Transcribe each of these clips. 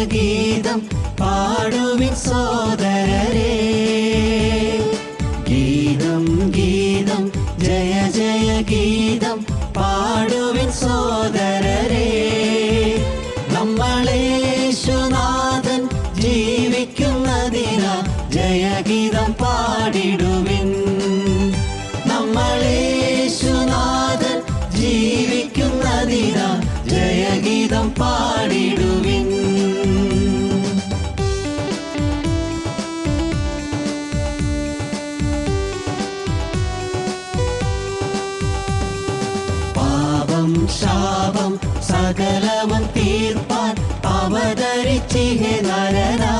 ഗീതം പാടുവിൻ സോദരരേ ഗീതം ഗീതം ജയ ജയ ഗീതം പാടുവിൻ സോദരരേ നമ്മളേശുനാഥൻ ജീവിക്കുന്നതിന ജയഗീതം പാടിടുവിൻ നമ്മളേശുനാഥൻ ജീവിക്കുന്നതിന ജയഗീതം പാടിടുവിൻ പാപം ശാപം സകലവും തീർപ്പാൻ അവതരിച്ചിഹെ നരനാ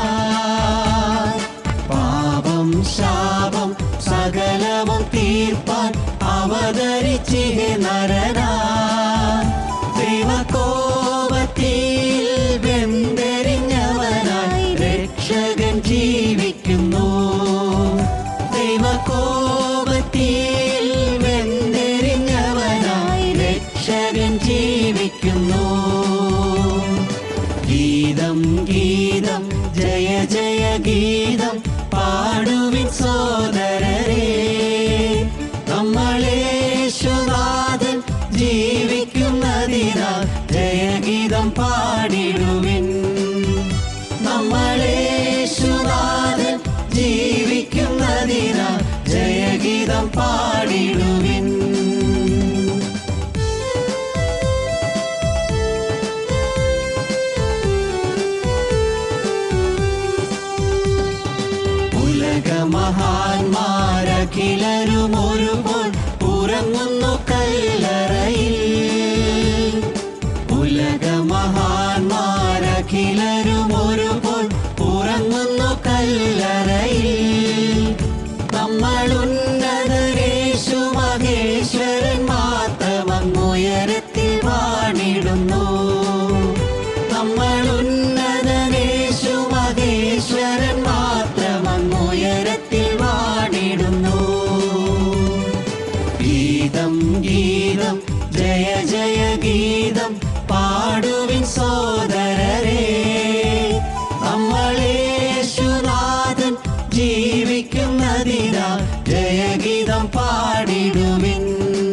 പാപം ശാപം സകലവും തീർപ്പാൻ അവതരിച്ചിഹെ നരനാ ദൈവകോപത്തിൽ വെന്തെരിഞ്ഞവനായി രക്ഷകൻ ജീവിക്കുന്നു ദൈവകോപത്തിൽ വെന്തെരിഞ്ഞവനായി രക്ഷകൻ ജീവിക്കുന്നു ഗീതം ഗീതം ജയ ജയ ഗീതം പാടുവിൻ സോദരരേ നമ്മളേശുനാഥൻ ജീവിക്കുന്നതിനാ ജയഗീതം പാടിടുവിൻ നമ്മളേശുനാഥൻ ജീവിക്കുന്നതിനാ ജയഗീതം പാടിടുവിൻ ഉലകമഹാന്മാരഖിലരും ഒരുപോൾ ഉറങ്ങുന്നു കല്ലറയിൽ ഉലകമഹാന്മാരഖിലരും ഒരുപോൾ ഉറങ്ങുന്നു കല്ലറയിൽ നമ്മൾ ഉന്നതരേശു മഹേശ്വരൻ മാത്രമങ്ങുയരത്തിൽ വാണിടുന്നു നമ്മൾ ഉന്നതനേശു മഹേശ്വരൻ മാത്രമങ്ങുയരത്തിൽ വാണിടുന്നു ഗീതം ഗീതം ജയ ജയ ഗീതം പാടുവിൻ സോദരരേ നമ്മളേശുനാഥൻ ജീവിക്കുന്നതിനാ ജയഗീതം പാടിടുവിൻ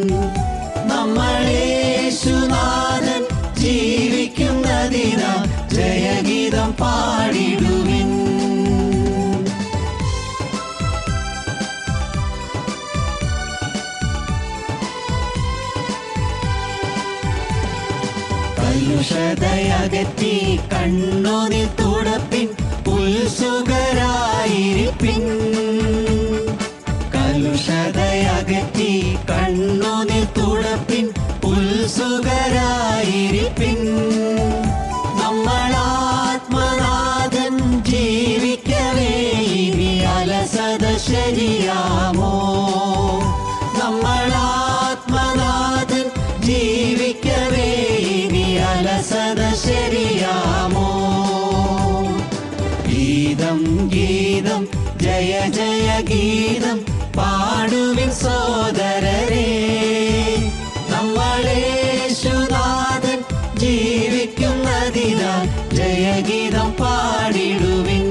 നമ്മളേശുനാഥൻ ജീവിക്കുന്നതിനാ ജയഗീതം പാടിടുവിൻ കലുഷതയകറ്റി കണ്ണുനിൽ തുടപ്പിൻ ഉത്സുകരായിരിപ്പിൻ കലുഷതയകറ്റി കണ്ണുനിൽ തുടപ്പിൻ ഉത്സുകരായിരിപ്പിൻ നമ്മളാത്മനാഥൻ ജീവിക്കവേ ഇനി അലസത ശരിയാമോ നമ്മളാത്മനാഥൻ ജീവിക്കവേ ഇനി അലസത ശരിയാമോ ഗീതം ഗീതം ജയ ജയ ഗീതം പാടുവിൻ സോദരരേ നമ്മളേശുനാഥൻ ജീവിക്കുന്നതിനാൽ ജയഗീതം പാടിടുവിൻ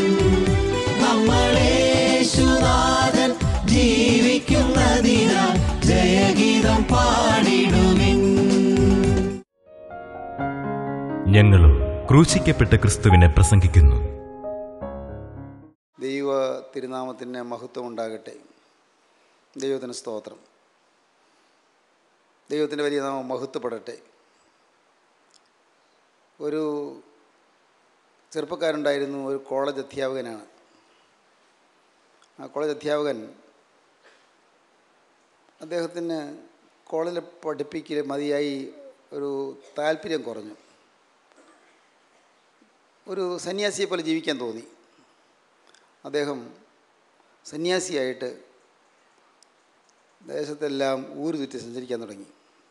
നമ്മളേശുനാഥൻ ജീവിക്കുന്നതിനാൽ ജയഗീതം പാടിടുവിൻ ഞങ്ങളും ക്രൂശിക്കപ്പെട്ട ക്രിസ്തുവിനെ പ്രസംഗിക്കുന്നു ദൈവ തിരുനാമത്തിന് മഹത്വം ഉണ്ടാകട്ടെ ദൈവത്തിന് സ്തോത്രം ദൈവത്തിൻ്റെ വലിയ നാമം മഹത്വപ്പെടട്ടെ ഒരു ചെറുപ്പക്കാരുണ്ടായിരുന്നു ഒരു കോളേജ് അധ്യാപകനാണ് ആ കോളേജ് അധ്യാപകൻ അദ്ദേഹത്തിന് കോളേജിൽ പഠിപ്പിക്കൽ മതിയായി ഒരു താല്പര്യം കുറഞ്ഞു ഒരു സന്യാസിയെ പോലെ ജീവിക്കാൻ തോന്നി അദ്ദേഹം സന്യാസിയായിട്ട് ദേശത്തെല്ലാം ഊരു ചുറ്റി സഞ്ചരിക്കാൻ തുടങ്ങി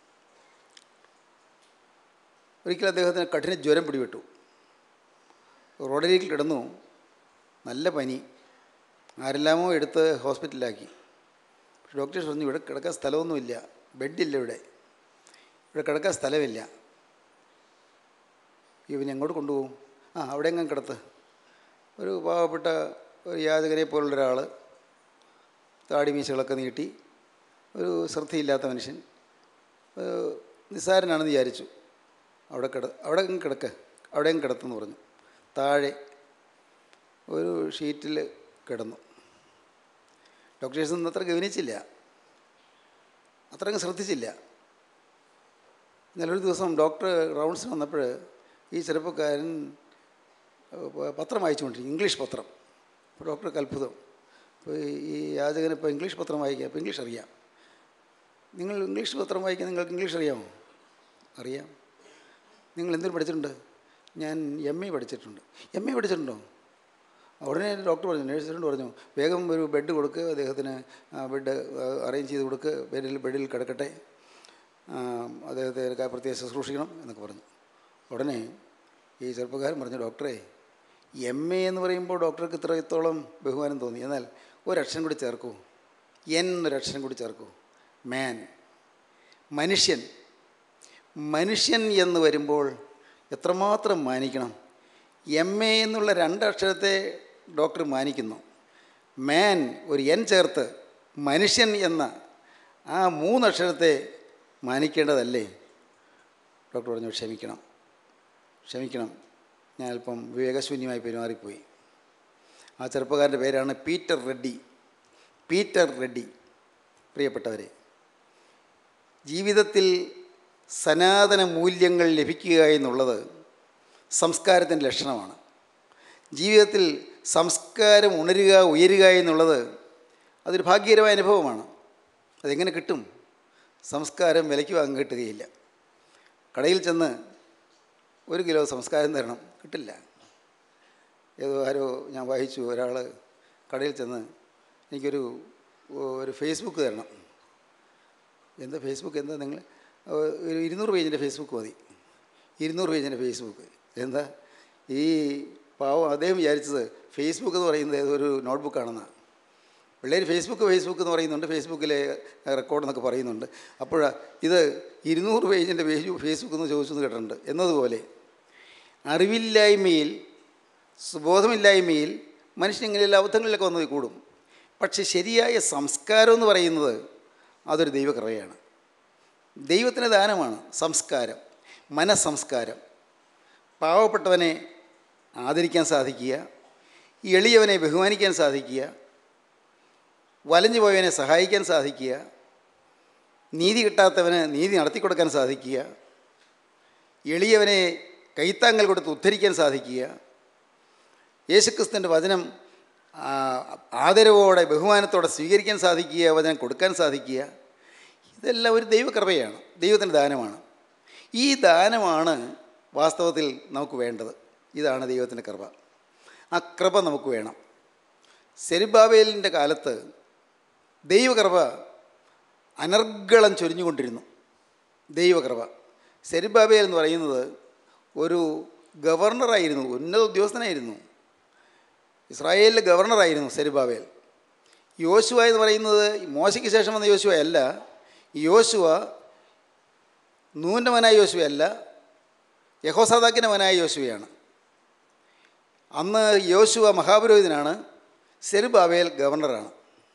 ഒരിക്കൽ അദ്ദേഹത്തിന് കഠിന ജ്വരം പിടിപെട്ടു റോഡിലേക്ക് കിടന്നു നല്ല പനി ആരെല്ലാമോ എടുത്ത് ഹോസ്പിറ്റലിലാക്കി പക്ഷെ ഡോക്ടേഴ്സ് പറഞ്ഞു ഇവിടെ കിടക്കാൻ സ്ഥലമൊന്നുമില്ല ബെഡില്ല ഇവിടെ ഇവിടെ കിടക്കാൻ സ്ഥലമില്ല ഇവൻ എങ്ങോട്ട് കൊണ്ടുപോകും ആ അവിടെ എങ്ങും കിടത്ത് ഒരു പാവപ്പെട്ട ഒരു യാചകരെ പോലുള്ള ഒരാൾ താടി മീശകളൊക്കെ നീട്ടി ഒരു ശ്രദ്ധയില്ലാത്ത മനുഷ്യൻ ഒരു നിസ്സാരനാണെന്ന് വിചാരിച്ചു അവിടെ കിട അവിടെ അങ്ങ് കിടക്ക് അവിടെ അങ്ങ് കിടത്തെന്ന് പറഞ്ഞു താഴെ ഒരു ഷീറ്റിൽ കിടന്നു ഡോക്ടേഴ്സ് ഒന്നും അത്ര ഗവനിച്ചില്ല അത്രയും ശ്രദ്ധിച്ചില്ല എന്നാലൊരു ദിവസം ഡോക്ടർ റൗണ്ട്സിന് വന്നപ്പോൾ ഈ ചെറുപ്പക്കാരൻ ഏഹ്, പത്രം വായിച്ചുകൊണ്ടിരിക്കും ഇംഗ്ലീഷ് പത്രം അപ്പോൾ ഡോക്ടർക്ക് അത്ഭുതം അപ്പോൾ ഈ യാചകന് ഇപ്പോൾ ഇംഗ്ലീഷ് പത്രം വായിക്കുക അപ്പോൾ ഇംഗ്ലീഷ് അറിയാം നിങ്ങൾ ഇംഗ്ലീഷ് പത്രം വായിക്കാൻ നിങ്ങൾക്ക് ഇംഗ്ലീഷ് അറിയാമോ അറിയാം നിങ്ങൾ എന്തിനു പഠിച്ചിട്ടുണ്ട് ഞാൻ എം എ പഠിച്ചിട്ടുണ്ട് എം എ പഠിച്ചിട്ടുണ്ടോ ഉടനെ ഡോക്ടർ പറഞ്ഞു നേഴ്സിനോട് പറഞ്ഞു വേഗം ഒരു ബെഡ് കൊടുക്ക് അദ്ദേഹത്തിന് ആ ബെഡ് അറേഞ്ച് ചെയ്ത് കൊടുക്ക് ബെഡിൽ ബെഡിൽ കിടക്കട്ടെ ആ, അദ്ദേഹത്തെ ക- പ്രത്യേകം ശുശ്രൂഷിക്കണം എന്നൊക്കെ പറഞ്ഞു ഉടനെ ഈ ചെറുപ്പക്കാരൻ പറഞ്ഞു ഡോക്ടറെ എം എ എന്ന് പറയുമ്പോൾ ഡോക്ടർക്ക് ഇത്രത്തോളം ബഹുമാനം തോന്നി എന്നാൽ ഒരക്ഷരം കൂടി ചേർക്കൂ എൻ എന്നൊരക്ഷരം കൂടി ചേർക്കൂ മാൻ മനുഷ്യൻ മനുഷ്യൻ എന്ന് വരുമ്പോൾ എത്രമാത്രം മാനിക്കണം എം എ എന്നുള്ള രണ്ടക്ഷരത്തെ ഡോക്ടർ മാനിക്കുന്നു മാൻ ഒരു എൻ ചേർത്ത് മനുഷ്യൻ എന്ന ആ മൂന്നക്ഷരത്തെ മാനിക്കേണ്ടതല്ലേ ഡോക്ടർ പറഞ്ഞു ക്ഷമിക്കണം ക്ഷമിക്കണം ഞാൻ അല്പം വിവേകശൂന്യമായി പെരുമാറിപ്പോയി ആ ചെറുപ്പക്കാരൻ്റെ പേരാണ് പീറ്റർ റെഡ്ഡി പീറ്റർ റെഡ്ഡി പ്രിയപ്പെട്ടവരെ ജീവിതത്തിൽ സനാതന മൂല്യങ്ങൾ ലഭിക്കുക എന്നുള്ളത് സംസ്കാരത്തിൻ്റെ ലക്ഷണമാണ് ജീവിതത്തിൽ സംസ്കാരം ഉണരുക ഉയരുക എന്നുള്ളത് അതൊരു ഭാഗ്യകരമായ അനുഭവമാണ് അതെങ്ങനെ കിട്ടും സംസ്കാരം വിലയ്ക്ക് വാങ്ങാൻ കിട്ടുകയില്ല കടയിൽ ചെന്ന് ഒരു കിലോ സംസ്കാരം തരണം കിട്ടില്ല ഏതോ ആരോ ഞാൻ വായിച്ചു ഒരാൾ കടയിൽ ചെന്ന് എനിക്കൊരു ഒരു ഫേസ്ബുക്ക് തരണം എന്താ ഫേസ്ബുക്ക് എന്താ നിങ്ങൾ ഒരു ഇരുന്നൂറ് പേജിൻ്റെ ഫേസ്ബുക്ക് മതി ഇരുന്നൂറ് പേജിൻ്റെ ഫേസ്ബുക്ക് എന്താ ഈ പാവം അദ്ദേഹം വിചാരിച്ചത് ഫേസ്ബുക്ക് എന്ന് പറയുന്നത് ഏതോ ഒരു നോട്ട്ബുക്കാണെന്നാണ് പിള്ളേർ ഫേസ്ബുക്ക് ഫേസ്ബുക്ക് എന്ന് പറയുന്നുണ്ട് ഫേസ്ബുക്കിലെ റെക്കോർഡ് എന്നൊക്കെ പറയുന്നുണ്ട് അപ്പോൾ ഇത് ഇരുന്നൂറ് പേജിൻ്റെ പേജ് ഫേസ്ബുക്ക് എന്ന് ചോദിച്ചു എന്ന് കേട്ടിട്ടുണ്ട് എന്നതുപോലെ അറിവില്ലായ്മയിൽ സുബോധമില്ലായ്മയിൽ മനുഷ്യൻ ഇങ്ങനെയുള്ള അബദ്ധങ്ങളിലൊക്കെ വന്ന് കൂടും പക്ഷെ ശരിയായ സംസ്കാരം എന്ന് പറയുന്നത് അതൊരു ദൈവകൃപയാണ് ദൈവത്തിൻ്റെ ദാനമാണ് സംസ്കാരം മനസ്സംസ്കാരം പാവപ്പെട്ടവനെ ആദരിക്കാൻ സാധിക്കുക എളിയവനെ ബഹുമാനിക്കാൻ സാധിക്കുക വലഞ്ഞു പോയവനെ സഹായിക്കാൻ സാധിക്കുക നീതി കിട്ടാത്തവന് നീതി നടത്തിക്കൊടുക്കാൻ സാധിക്കുക എളിയവനെ കൈത്താങ്ങൽ കൊടുത്ത് ഉദ്ധരിക്കാൻ സാധിക്കുക യേശുക്രിസ്തുവിൻ്റെ വചനം ആ, ആദരവോടെ ബഹുമാനത്തോടെ സ്വീകരിക്കാൻ സാധിക്കുക വചനം കൊടുക്കാൻ സാധിക്കുക ഇതെല്ലാം ഒരു ദൈവകൃപയാണ് ദൈവത്തിൻ്റെ ദാനമാണ് ഈ ദാനമാണ് വാസ്തവത്തിൽ നമുക്ക് വേണ്ടത് ഇതാണ് ദൈവത്തിൻ്റെ കൃപ ആ കൃപ നമുക്ക് വേണം സെരിബാബേലിൻ്റെ കാലത്ത് ദൈവകൃപ അനർഗളം ചൊരിഞ്ഞുകൊണ്ടിരുന്നു ദൈവകൃപ സെരിബാബേൽ എന്ന് പറയുന്നത് ഒരു ഗവർണറായിരുന്നു ഉന്നത ഉദ്യോഗസ്ഥനായിരുന്നു ഇസ്രായേലിലെ ഗവർണറായിരുന്നു സെരിബാബേൽ യോശുവ എന്ന് പറയുന്നത് മോശയ്ക്ക് ശേഷം വന്ന യോശുവ അല്ല യോശുവ നൂൻ്റെ മനായ യോശുവ അല്ല യഹോസാദാക്കിൻ്റെ മനായ യോശുവയാണ് അന്ന് യോശുവ മഹാപുരോഹിതനാണ് സെരുബാവേൽ ഗവർണറാണ്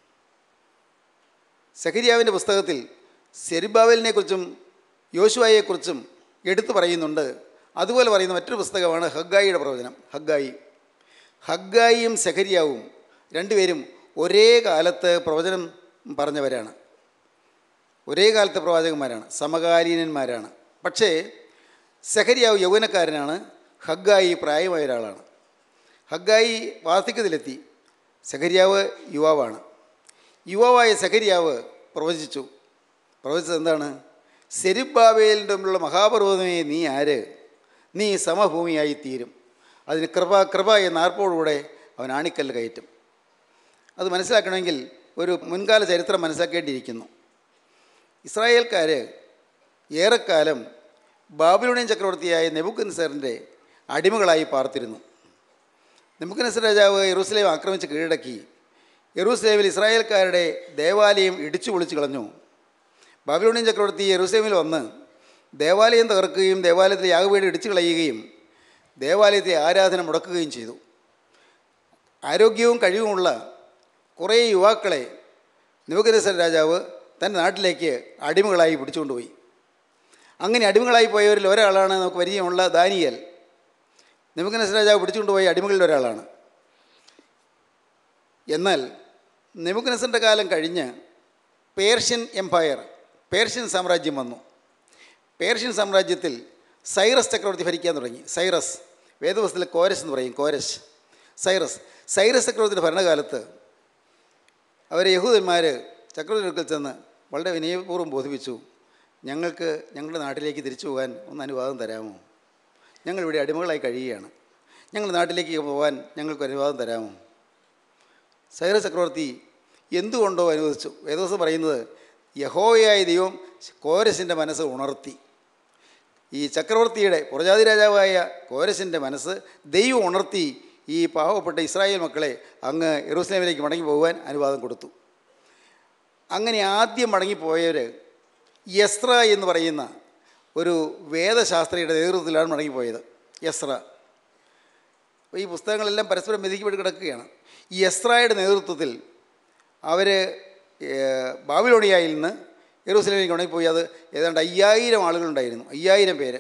സഖരിയാവിൻ്റെ പുസ്തകത്തിൽ സെരുബാവേലിനെക്കുറിച്ചും യോശുവയെക്കുറിച്ചും എടുത്തു പറയുന്നുണ്ട് അതുപോലെ പറയുന്ന മറ്റൊരു പുസ്തകമാണ് ഹഗ്ഗായിയുടെ പ്രവചനം ഹഗ്ഗായി ഹഗ്ഗായിയും സഖരിയാവും രണ്ടുപേരും ഒരേ കാലത്ത് പ്രവചനം പറഞ്ഞവരാണ് ഒരേ കാലത്തെ പ്രവാചകന്മാരാണ് സമകാലീനന്മാരാണ് പക്ഷേ സഖരിയാവ് യൗവനക്കാരനാണ് ഹഗ്ഗായി പ്രായമായ ഒരാളാണ് ഹഗ്ഗായി വാർദ്ധക്യത്തിലെത്തി സഖരിയാവ് യുവാവാണ് യുവാവായ സഖരിയാവ് പ്രവചിച്ചു പ്രവചിച്ചത് എന്താണ് സെരുബാവേലിൻ്റെ മുമ്പിലുള്ള മഹാപർവ്വതമേ നീ ആര് നീ സമഭൂമിയായി തീരും അതിന് കൃപ കൃപ എന്ന ആർപ്പോടുകൂടെ അവൻ ആണിക്കല്ല് കയറ്റും അത് മനസ്സിലാക്കണമെങ്കിൽ ഒരു മുൻകാല ചരിത്രം മനസ്സിലാക്കേണ്ടിയിരിക്കുന്നു ഇസ്രായേൽക്കാർ ഏറെക്കാലം ബാബിലോണിയൻ ചക്രവർത്തിയായ നെബുക്കൻസറിൻ്റെ അടിമകളായി പാർത്തിരുന്നു നെബുക്കൻസർ രാജാവ് യെറൂസലേം ആക്രമിച്ച് കീഴടക്കി യെറൂസലേമിൽ ഇസ്രായേൽക്കാരുടെ ദേവാലയം ഇടിച്ചു പൊളിച്ചു കളഞ്ഞു ബാബിലോണിയൻ ചക്രവർത്തി യെറൂസലേമിൽ വന്ന് ദേവാലയം തകർക്കുകയും ദേവാലയത്തിലെ യാഗവീട് ഇടിച്ചു കളയുകയും ദേവാലയത്തെ ആരാധന മുടക്കുകയും ചെയ്തു ആരോഗ്യവും കഴിവുമുള്ള കുറേ യുവാക്കളെ നെബുക്കദ്നേസർ രാജാവ് തൻ്റെ നാട്ടിലേക്ക് അടിമകളായി പിടിച്ചുകൊണ്ടുപോയി അങ്ങനെ അടിമകളായി പോയവരിൽ ഒരാളാണ് നമുക്ക് പരിചയമുള്ള ദാനിയൽ നെബുക്കദ്നേസർ രാജാവ് പിടിച്ചുകൊണ്ടുപോയ അടിമകളിൽ ഒരാളാണ് എന്നാൽ നെബുക്കദ്നേസറിൻ്റെ കാലം കഴിഞ്ഞ് പേർഷ്യൻ എംപയർ പേർഷ്യൻ സാമ്രാജ്യം വന്നു പേർഷ്യൻ സാമ്രാജ്യത്തിൽ സൈറസ് ചക്രവർത്തി ഭരിക്കാൻ തുടങ്ങി സൈറസ് വേദവസ്തുത്തിൽ കോരസ് എന്ന് പറയും കോരസ് സൈറസ് സൈറസ് ചക്രവർത്തിയുടെ ഭരണകാലത്ത് അവരെ യഹൂദന്മാർ ചക്രവർത്തി അടുക്കൽ ചെന്ന് വളരെ വിനയപൂർവ്വം ബോധിപ്പിച്ചു ഞങ്ങൾക്ക് ഞങ്ങളുടെ നാട്ടിലേക്ക് തിരിച്ചു പോകാൻ ഒന്ന് അനുവാദം തരാമോ ഞങ്ങളിവിടെ അടിമകളായി കഴിയുകയാണ് ഞങ്ങളുടെ നാട്ടിലേക്ക് പോകാൻ ഞങ്ങൾക്ക് അനുവാദം തരാമോ സൈറസ് ചക്രവർത്തി എന്തുകൊണ്ടോ അനുവദിച്ചു വേദവസം പറയുന്നത് യഹോയായ ദൈവം കോരസിൻ്റെ മനസ്സ് ഉണർത്തി ഈ ചക്രവർത്തിയുടെ പുറജാതി രാജാവായ കോരസിൻ്റെ മനസ്സ് ദൈവം ഉണർത്തി ഈ പാവപ്പെട്ട ഇസ്രായേൽ മക്കളെ അങ്ങ് യെറൂസലേമിലേക്ക് മടങ്ങി പോകുവാൻ അനുവാദം കൊടുത്തു അങ്ങനെ ആദ്യം മടങ്ങിപ്പോയവർ യസ്ര എന്ന് പറയുന്ന ഒരു വേദശാസ്ത്രിയുടെ നേതൃത്വത്തിലാണ് മടങ്ങിപ്പോയത് യസ്ര അപ്പോൾ ഈ പുസ്തകങ്ങളെല്ലാം പരസ്പരം മെതിക്കപ്പെട്ട് കിടക്കുകയാണ് ഈ യസ്രായുടെ നേതൃത്വത്തിൽ അവർ ബാബിലോണിയായിൽ നിന്ന് യെറൂസലേമിലേക്ക് മടങ്ങിപ്പോയി അത് ഏതാണ്ട് അയ്യായിരം ആളുകളുണ്ടായിരുന്നു അയ്യായിരം പേര്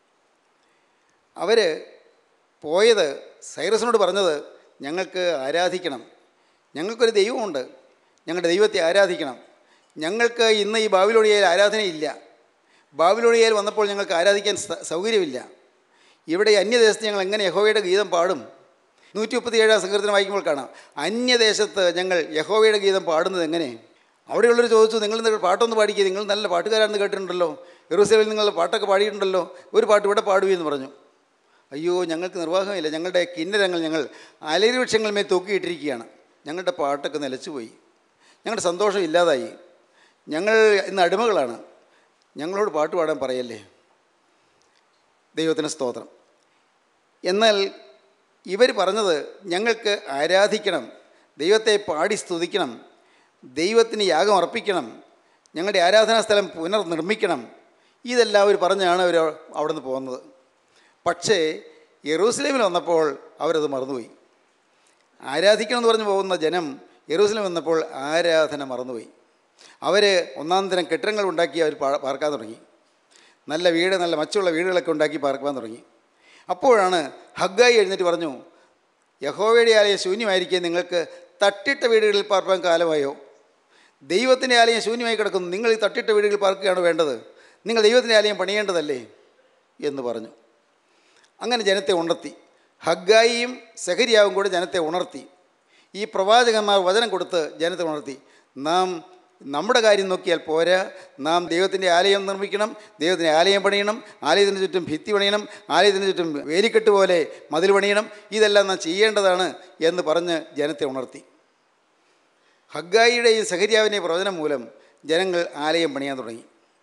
അവർ പോയത് സൈറസിനോട് പറഞ്ഞത് ഞങ്ങൾക്ക് ആരാധിക്കണം ഞങ്ങൾക്കൊരു ദൈവമുണ്ട് ഞങ്ങളുടെ ദൈവത്തെ ആരാധിക്കണം ഞങ്ങൾക്ക് ഇന്ന് ഈ ബാബിലോണിയയിൽ ആരാധനയില്ല ബാബിലോണിയയിൽ വന്നപ്പോൾ ഞങ്ങൾക്ക് ആരാധിക്കാൻ സ- സൗകര്യമില്ല ഇവിടെ ഈ അന്യദേശത്ത് ഞങ്ങൾ എങ്ങനെ യഹോവയുടെ ഗീതം പാടും നൂറ്റി മുപ്പത്തി ഏഴാം സങ്കീർത്തനം വായിക്കുമ്പോൾ കാണാം അന്യദേശത്ത് ഞങ്ങൾ യഹോവയുടെ ഗീതം പാടുന്നത് എങ്ങനെ അവിടെയുള്ളവർ ചോദിച്ചു നിങ്ങൾ നിങ്ങൾ പാട്ടൊന്ന് പാടിക്കുക നിങ്ങൾ നല്ല പാട്ടുകാരാണെന്ന് കേട്ടിട്ടുണ്ടല്ലോ യെറൂസലേമിൽ നിങ്ങൾ പാട്ടൊക്കെ പാടിയിട്ടുണ്ടല്ലോ ഒരു പാട്ട് ഇവിടെ പാടുവി എന്ന് പറഞ്ഞു അയ്യോ ഞങ്ങൾക്ക് നിർവാഹമില്ല ഞങ്ങളുടെ കിന്നരങ്ങൾ ഞങ്ങൾ അലരി വൃക്ഷങ്ങളിന്മേൽ തൂക്കിയിട്ടിരിക്കുകയാണ് ഞങ്ങളുടെ പാട്ടൊക്കെ നിലച്ചുപോയി ഞങ്ങളുടെ സന്തോഷം ഇല്ലാതായി ഞങ്ങൾ ഇന്ന് അടിമകളാണ് ഞങ്ങളോട് പാട്ട് പാടാൻ പറയല്ലേ ദൈവത്തിന് സ്തോത്രം എന്നാൽ ഇവർ പറഞ്ഞത് ഞങ്ങൾക്ക് ആരാധിക്കണം ദൈവത്തെ പാടി സ്തുതിക്കണം ദൈവത്തിന് യാഗം അർപ്പിക്കണം ഞങ്ങളുടെ ആരാധനാ സ്ഥലം പുനർനിർമ്മിക്കണം ഇതെല്ലാം അവർ പറഞ്ഞാണ് അവർ അവിടെ നിന്ന് പോകുന്നത് പക്ഷേ യെറൂസലേമിൽ വന്നപ്പോൾ അവരത് മറന്നുപോയി ആരാധിക്കണം എന്ന് പറഞ്ഞ് പോകുന്ന ജനം യെറൂസലേം വന്നപ്പോൾ ആരാധന മറന്നുപോയി അവർ ഒന്നാം തരം കെട്ടിടങ്ങൾ ഉണ്ടാക്കി അവർ പാ- പാർക്കാൻ തുടങ്ങി നല്ല വീട് നല്ല മച്ചുള്ള വീടുകളൊക്കെ ഉണ്ടാക്കി പാർക്കാൻ തുടങ്ങി അപ്പോഴാണ് ഹഗ്ഗായി എഴുന്നേറ്റ് പറഞ്ഞു യഹോവയുടെ ആലയം ശൂന്യമായിരിക്കെ നിങ്ങൾക്ക് തട്ടിട്ട വീടുകളിൽ പാർപ്പാൻ കാലമായോ ദൈവത്തിൻ്റെ ആലയം ശൂന്യമായി കിടക്കുന്നു നിങ്ങൾ ഈ തട്ടിട്ട വീടുകളിൽ പാർക്കുകയാണ് വേണ്ടത് നിങ്ങൾ ദൈവത്തിൻ്റെ ആലയം പണിയേണ്ടതല്ലേ എന്ന് പറഞ്ഞു അങ്ങനെ ജനത്തെ ഉണർത്തി ഹഗ്ഗായിയും സെഹരിയാവും കൂടെ ജനത്തെ ഉണർത്തി ഈ പ്രവാചകന്മാർ വചനം കൊടുത്ത് ജനത്തെ ഉണർത്തി നാം നമ്മുടെ കാര്യം നോക്കിയാൽ പോരാ നാം ദൈവത്തിൻ്റെ ആലയം നിർമ്മിക്കണം ദൈവത്തിൻ്റെ ആലയം പണിയണം ആലയത്തിന് ചുറ്റും ഭിത്തി പണിയണം ആലയത്തിന് ചുറ്റും വേലിക്കെട്ട് പോലെ മതിൽ പണിയണം ഇതെല്ലാം നാം ചെയ്യേണ്ടതാണ് എന്ന് പറഞ്ഞ് ജനത്തെ ഉണർത്തി ഹഗ്ഗായിയുടെയും സഹരിയാവിൻ്റെയും പ്രവചനം മൂലം ജനങ്ങൾ ആലയം പണിയാൻ തുടങ്ങി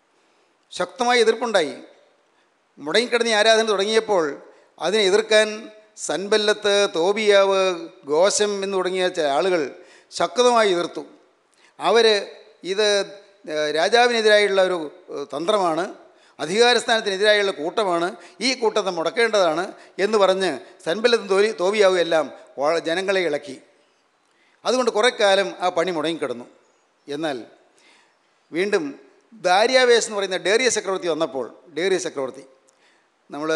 ശക്തമായ എതിർപ്പുണ്ടായി മുടങ്ങിക്കിടന്ന ഈ ആരാധന തുടങ്ങിയപ്പോൾ അതിനെ എതിർക്കാൻ സൻബല്ലത്ത് തോബിയാവ് ഗോശം എന്ന് തുടങ്ങിയ ചില ആളുകൾ ശക്തമായി എതിർത്തു അവർ ഇത് ഏഹ്, രാജാവിനെതിരായുള്ള ഒരു ഏഹ്, തന്ത്രമാണ് അധികാരസ്ഥാനത്തിനെതിരായുള്ള കൂട്ടമാണ് ഈ കൂട്ടത്തെ മുടക്കേണ്ടതാണ് എന്ന് പറഞ്ഞ് സൻബല്ലത്തും തോലി തോബിയാവും എല്ലാം വ- ജനങ്ങളെ ഇളക്കി അതുകൊണ്ട് കുറേ കാലം ആ പണി മുടങ്ങിക്കിടന്നു എന്നാൽ വീണ്ടും ദാര്യാവേശ് എന്ന് പറയുന്ന ഡേറിയ ചക്രവർത്തി വന്നപ്പോൾ ഡേറിയ ചക്രവർത്തി നമ്മൾ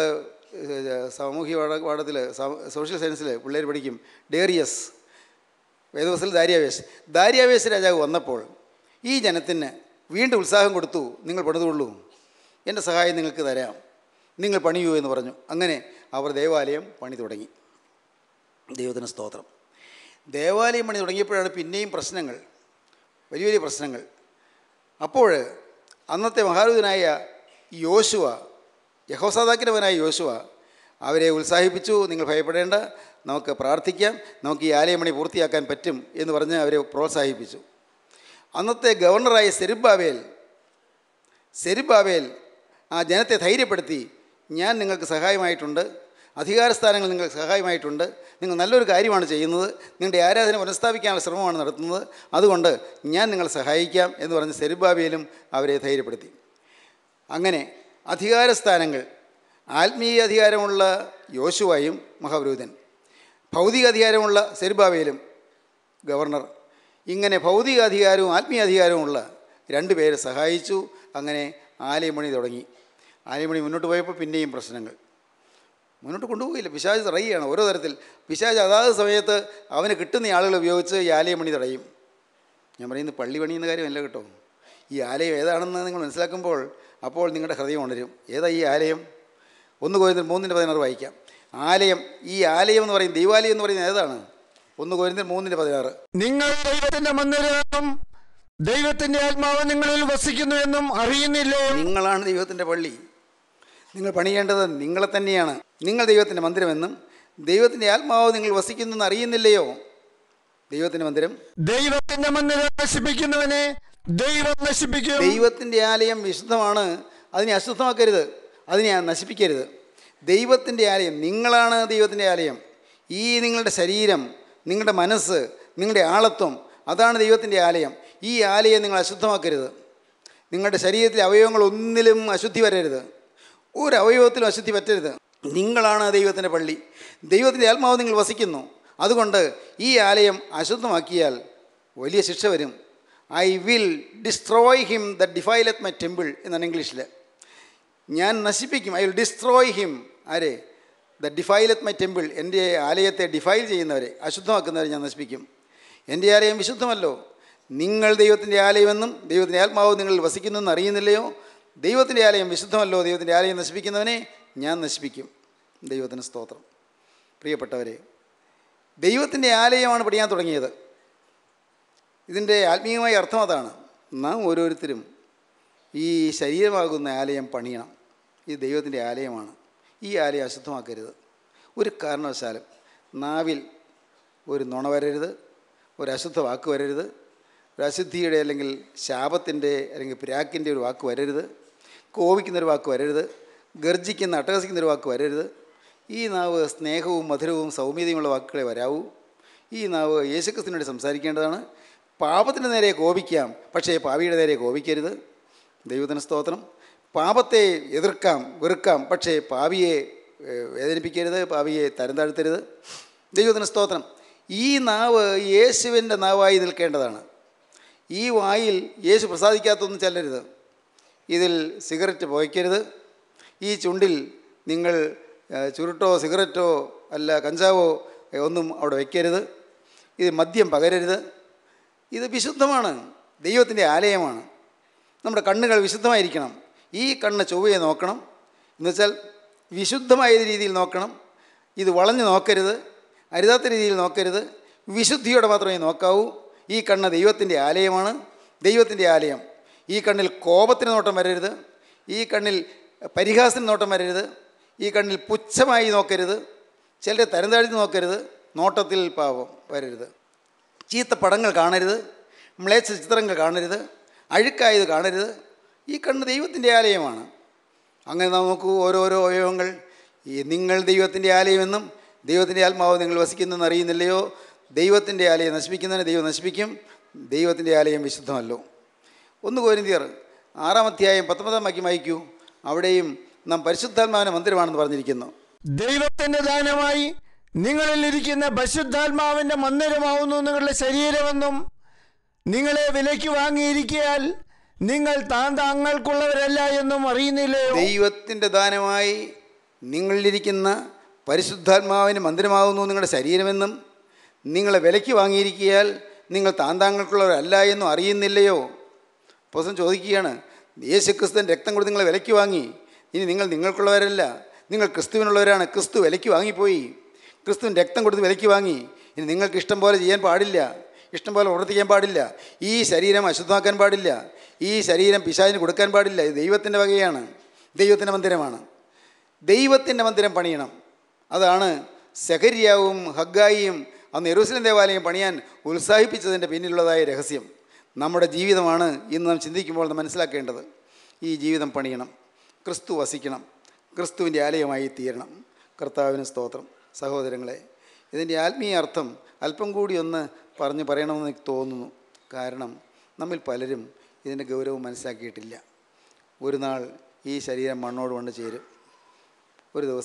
സാമൂഹ്യ പാഠ പാഠത്തിൽ സോഷ്യൽ സയൻസിൽ പിള്ളേർ പഠിക്കും ഡേറിയസ് വേദവസത്തിൽ ദാര്യാവേശ് ദാര്യാവേശ് രാജാവ് വന്നപ്പോൾ ഈ ജനത്തിന് വീണ്ടും ഉത്സാഹം കൊടുത്തു നിങ്ങൾ പണിതുകൊള്ളൂ എൻ്റെ സഹായം നിങ്ങൾക്ക് തരാം നിങ്ങൾ പണിയൂ എന്ന് പറഞ്ഞു അങ്ങനെ അവർ ദേവാലയം പണി തുടങ്ങി ദൈവത്തിന് സ്തോത്രം ദേവാലയം പണി തുടങ്ങിയപ്പോഴാണ് പിന്നെയും പ്രശ്നങ്ങൾ വലിയ വലിയ പ്രശ്നങ്ങൾ അപ്പോൾ അന്നത്തെ മഹാരൂതനായ യോശുവ യഹോസാദാക്കിൻ്റെ മകനായ യോശുവ അവരെ ഉത്സാഹിപ്പിച്ചു നിങ്ങൾ ഭയപ്പെടേണ്ട നമുക്ക് പ്രാർത്ഥിക്കാം നമുക്ക് ഈ ആലയമണി പൂർത്തിയാക്കാൻ പറ്റും എന്ന് പറഞ്ഞ് അവരെ പ്രോത്സാഹിപ്പിച്ചു അന്നത്തെ ഗവർണറായ സെരുബാവേൽ സെരുബാവേൽ ആ ജനത്തെ ധൈര്യപ്പെടുത്തി ഞാൻ നിങ്ങൾക്ക് സഹായമായിട്ടുണ്ട് അധികാരസ്ഥാനങ്ങൾ നിങ്ങൾക്ക് സഹായമായിട്ടുണ്ട് നിങ്ങൾ നല്ലൊരു കാര്യമാണ് ചെയ്യുന്നത് നിങ്ങളുടെ ആരാധന പുനഃസ്ഥാപിക്കാനുള്ള ശ്രമമാണ് നടത്തുന്നത് അതുകൊണ്ട് ഞാൻ നിങ്ങളെ സഹായിക്കാം എന്ന് പറഞ്ഞ് സെരുബാബേലും അവരെ ധൈര്യപ്പെടുത്തി അങ്ങനെ അധികാരസ്ഥാനങ്ങൾ ആത്മീയ അധികാരമുള്ള യോശുവായും മഹാപുരോഹിതൻ ഭൗതിക അധികാരമുള്ള സെരുബാവേലും ഗവർണർ ഇങ്ങനെ ഭൗതിക അധികാരവും ആത്മീയ അധികാരവുമുള്ള രണ്ട് പേരെ സഹായിച്ചു അങ്ങനെ ആലയമണി തുടങ്ങി ആലയമണി മുന്നോട്ട് പോയപ്പോൾ പിന്നെയും പ്രശ്നങ്ങൾ മുന്നോട്ട് കൊണ്ടുപോയില്ല പിശാജ് തടയുകയാണ് ഓരോ തരത്തിൽ പിശാജ് അതാത് സമയത്ത് അവന് കിട്ടുന്ന ആളുകൾ ഉപയോഗിച്ച് ഈ ആലയമണി തടയും ഞാൻ പറയുന്നത് പള്ളി പണിയുന്ന കാര്യമല്ല കേട്ടോ ഈ ആലയം ഏതാണെന്ന് നിങ്ങൾ മനസ്സിലാക്കുമ്പോൾ അപ്പോൾ നിങ്ങളുടെ ഹൃദയം ഉണരും ഏതാ ഈ ആലയം ഒന്ന് കോരിന്തർ മൂന്നിൻ്റെ പതിനാറ് വായിക്കാം ആലയം ഈ ആലയം എന്ന് പറയും ദൈവാലയം എന്ന് പറയുന്നത് ഏതാണ് ഒന്ന് കോരിന്തർ മൂന്നിൻ്റെ പതിനാറ് നിങ്ങൾ ദൈവത്തിന്റെ മന്ദിരമെന്നും ദൈവത്തിന്റെ ആത്മാവ് നിങ്ങളിൽ വസിക്കുന്നു എന്നും അറിയുന്നില്ലേ നിങ്ങളാണ് ദൈവത്തിൻ്റെ പള്ളി നിങ്ങൾ പണിയേണ്ടത് നിങ്ങളെ തന്നെയാണ് നിങ്ങൾ ദൈവത്തിൻ്റെ മന്ദിരമെന്നും ദൈവത്തിൻ്റെ ആത്മാവ് നിങ്ങൾ വസിക്കുന്നെന്ന് അറിയുന്നില്ലയോ ദൈവത്തിൻ്റെ മന്ദിരം ദൈവത്തിന്റെ മന്ദിരം നശിപ്പിക്കുന്നവനെ ദൈവം നശിപ്പിക്കും ദൈവത്തിൻ്റെ ആലയം വിശുദ്ധമാണ് അതിനെ അശുദ്ധമാക്കരുത് അതിനെ നശിപ്പിക്കരുത് ദൈവത്തിൻ്റെ ആലയം നിങ്ങളാണ് ദൈവത്തിൻ്റെ ആലയം ഈ നിങ്ങളുടെ ശരീരം നിങ്ങളുടെ മനസ്സ് നിങ്ങളുടെ ആളത്വം അതാണ് ദൈവത്തിൻ്റെ ആലയം ഈ ആലയം നിങ്ങൾ അശുദ്ധമാക്കരുത് നിങ്ങളുടെ ശരീരത്തിലെ അവയവങ്ങൾ ഒന്നിലും അശുദ്ധി വരരുത് ഒരു അവയവത്തിലും അശുദ്ധി പറ്റരുത് നിങ്ങളാണ് ദൈവത്തിൻ്റെ പള്ളി ദൈവത്തിൻ്റെ ആത്മാവ് നിങ്ങൾ വസിക്കുന്നു അതുകൊണ്ട് ഈ ആലയം അശുദ്ധമാക്കിയാൽ വലിയ ശിക്ഷ വരും I will destroy him the defileth my temple എന്നാണ് ഇംഗ്ലീഷിൽ ഞാൻ നശിപ്പിക്കും ഐ വിൽ ഡിസ്ട്രോയ് ഹിം ആരെ ദ ഡിഫൈലത്ത് മൈ ടെമ്പിൾ എൻ്റെ ആലയത്തെ ഡിഫൈൽ ചെയ്യുന്നവരെ അശുദ്ധമാക്കുന്നവരെ ഞാൻ നശിപ്പിക്കും എൻ്റെ ആലയം വിശുദ്ധമല്ലോ നിങ്ങൾ ദൈവത്തിൻ്റെ ആലയമെന്നും ദൈവത്തിൻ്റെ ആത്മാവ് നിങ്ങളിൽ വസിക്കുന്നെന്ന് അറിയുന്നില്ലയോ ദൈവത്തിൻ്റെ ആലയം വിശുദ്ധമല്ലോ ദൈവത്തിൻ്റെ ആലയം നശിപ്പിക്കുന്നവനെ ഞാൻ നശിപ്പിക്കും ദൈവത്തിന് സ്തോത്രം പ്രിയപ്പെട്ടവരെ ദൈവത്തിൻ്റെ ആലയമാണ് പണിയാൻ തുടങ്ങിയത് ഇതിൻ്റെ ആത്മീയമായ അർത്ഥം അതാണ് നാം ഓരോരുത്തരും ഈ ശരീരമാകുന്ന ആലയം പണിയണം ഇത് ദൈവത്തിൻ്റെ ആലയമാണ് ഈ ആലയം അശുദ്ധമാക്കരുത് ഒരു കാരണവശാലും നാവിൽ ഒരു നുണ വരരുത് ഒരു അശുദ്ധ വാക്ക് വരരുത് ഒരു അശുദ്ധിയുടെ അല്ലെങ്കിൽ ശാപത്തിൻ്റെ അല്ലെങ്കിൽ പിരാക്കിൻ്റെ ഒരു വാക്ക് വരരുത് കോപിക്കുന്നൊരു വാക്ക് വരരുത് ഗർജിക്കുന്ന അട്ടഹസിക്കുന്നൊരു വാക്ക് വരരുത് ഈ നാവ് സ്നേഹവും മധുരവും സൗമ്യതയുമുള്ള വാക്കുകളെ വരാവൂ ഈ നാവ് യേശുക്രിസ്തുവിനോട് സംസാരിക്കേണ്ടതാണ് പാപത്തിൻ്റെ നേരെ കോപിക്കാം പക്ഷേ പാവിയുടെ നേരെ കോപിക്കരുത് ദൈവത്തിന് സ്തോത്രം പാപത്തെ എതിർക്കാം വെറുക്കാം പക്ഷേ പാവിയെ ഏഹ്, വേദനിപ്പിക്കരുത് പാവിയെ തരം താഴ്ത്തരുത് ദൈവത്തിന് സ്തോത്രം ഈ നാവ് യേശുവിൻ്റെ നാവായി നിൽക്കേണ്ടതാണ് ഈ വായിൽ യേശു പ്രസാദിക്കാത്തൊന്നും ചെല്ലരുത് ഇതിൽ സിഗരറ്റ് പുകയ്ക്കരുത് ഈ ചുണ്ടിൽ നിങ്ങൾ ഏഹ്, ചുരുട്ടോ സിഗരറ്റോ അല്ല കഞ്ചാവോ ഏഹ്, ഒന്നും അവിടെ വയ്ക്കരുത് ഇത് മദ്യം പകരരുത് ഇത് വിശുദ്ധമാണ് ദൈവത്തിൻ്റെ ആലയമാണ് നമ്മുടെ കണ്ണുകൾ വിശുദ്ധമായിരിക്കണം ഈ കണ്ണ് ചൊവ്വയെ നോക്കണം എന്നുവെച്ചാൽ വിശുദ്ധമായ രീതിയിൽ നോക്കണം ഇത് വളഞ്ഞു നോക്കരുത് അരുതാത്ത രീതിയിൽ നോക്കരുത് വിശുദ്ധിയോടെ മാത്രമേ നോക്കാവൂ ഈ കണ്ണ് ദൈവത്തിൻ്റെ ആലയമാണ് ദൈവത്തിൻ്റെ ആലയം ഈ കണ്ണിൽ കോപത്തിന് നോട്ടം വരരുത് ഈ കണ്ണിൽ പരിഹാസത്തിന് നോട്ടം വരരുത് ഈ കണ്ണിൽ പുച്ഛമായി നോക്കരുത് ചിലരെ തരം താഴ്ത്തി നോക്കരുത് നോട്ടത്തിൽ പാപം വരരുത് ചീത്ത പടങ്ങൾ കാണരുത് മ്ലേച്ഛ ചിത്രങ്ങൾ കാണരുത് അഴുക്കായത് കാണരുത് ഈ കണ്ണ് ദൈവത്തിൻ്റെ ആലയമാണ് അങ്ങനെ നാം നോക്കൂ ഓരോരോ അവയവങ്ങൾ ഈ നിങ്ങൾ ദൈവത്തിൻ്റെ ആലയമെന്നും ദൈവത്തിൻ്റെ ആത്മാവ് നിങ്ങൾ വസിക്കുന്നെന്ന് അറിയുന്നില്ലയോ ദൈവത്തിൻ്റെ ആലയം നശിപ്പിക്കുന്നതിന് ദൈവം നശിപ്പിക്കും ദൈവത്തിൻ്റെ ആലയം വിശുദ്ധമല്ലോ ഒന്ന് കോരിന്തിയർ ആറാം അധ്യായം പത്തൊമ്പതാം വാക്യം വായിക്കൂ അവിടെയും നാം പരിശുദ്ധാത്മാവിൻ്റെ മന്ദിരമാണെന്ന് പറഞ്ഞിരിക്കുന്നു ദൈവത്തിന്റെ ദാനമായി നിങ്ങളിൽ ഇരിക്കുന്ന പരിശുദ്ധാത്മാവിന്റെ മന്ദിരമാവുന്നു നിങ്ങളുടെ ശരീരമെന്നും നിങ്ങളെ വിലയ്ക്ക് വാങ്ങിയിരിക്കയാൽ നിങ്ങൾ താൻ താങ്കൾക്കുള്ളവരല്ല എന്നും അറിയുന്നില്ലയോ ദൈവത്തിൻ്റെ ദാനമായി നിങ്ങളിലിരിക്കുന്ന പരിശുദ്ധാത്മാവിന് മന്ദിരമാകുന്നു നിങ്ങളുടെ ശരീരമെന്നും നിങ്ങളെ വിലയ്ക്ക് വാങ്ങിയിരിക്കിയാൽ നിങ്ങൾ താന്താങ്ങൾക്കുള്ളവരല്ല എന്നും അറിയുന്നില്ലയോ പോസം ചോദിക്കുകയാണ് യേശുക്രിസ്തുവിൻ രക്തം കൊടുത്ത് നിങ്ങളെ വിലയ്ക്ക് വാങ്ങി ഇനി നിങ്ങൾ നിങ്ങൾക്കുള്ളവരല്ല നിങ്ങൾ ക്രിസ്തുവിനുള്ളവരാണ് ക്രിസ്തു വിലയ്ക്ക് വാങ്ങിപ്പോയി ക്രിസ്തുവിൻ രക്തം കൊടുത്ത് വിലയ്ക്ക് വാങ്ങി ഇനി നിങ്ങൾക്ക് ഇഷ്ടം പോലെ ചെയ്യാൻ പാടില്ല ഇഷ്ടം പോലെ പ്രവർത്തിക്കാൻ പാടില്ല ഈ ശരീരം അശുദ്ധമാക്കാൻ പാടില്ല ഈ ശരീരം പിശാചിന് കൊടുക്കാൻ പാടില്ല ഇത് ദൈവത്തിൻ്റെ വകയാണ് ദൈവത്തിൻ്റെ മന്ദിരമാണ് ദൈവത്തിൻ്റെ മന്ദിരം പണിയണം അതാണ് സെഹരിയാവും ഹഗ്ഗായിയും അന്ന് യെരൂസലേം ദേവാലയം പണിയാൻ ഉത്സാഹിപ്പിച്ചതിൻ്റെ പിന്നിലുള്ളതായ രഹസ്യം നമ്മുടെ ജീവിതമാണ് ഇന്ന് നാം ചിന്തിക്കുമ്പോൾ നാം മനസ്സിലാക്കേണ്ടത് ഈ ജീവിതം പണിയണം ക്രിസ്തു വസിക്കണം ക്രിസ്തുവിൻ്റെ ആലയമായി തീരണം കർത്താവിന് സ്തോത്രം സഹോദരങ്ങളെ ഇതിൻ്റെ ആത്മീയ അർത്ഥം അല്പം കൂടി ഒന്ന് പറഞ്ഞ് പറയണമെന്ന് എനിക്ക് തോന്നുന്നു കാരണം നമ്മിൽ പലരും ഇതിൻ്റെ ഗൗരവം മനസ്സിലാക്കിയിട്ടില്ല ഒരു നാൾ ഈ ശരീരം മണ്ണോട് മണ്ണ് ചേരും ഒരു ദിവസം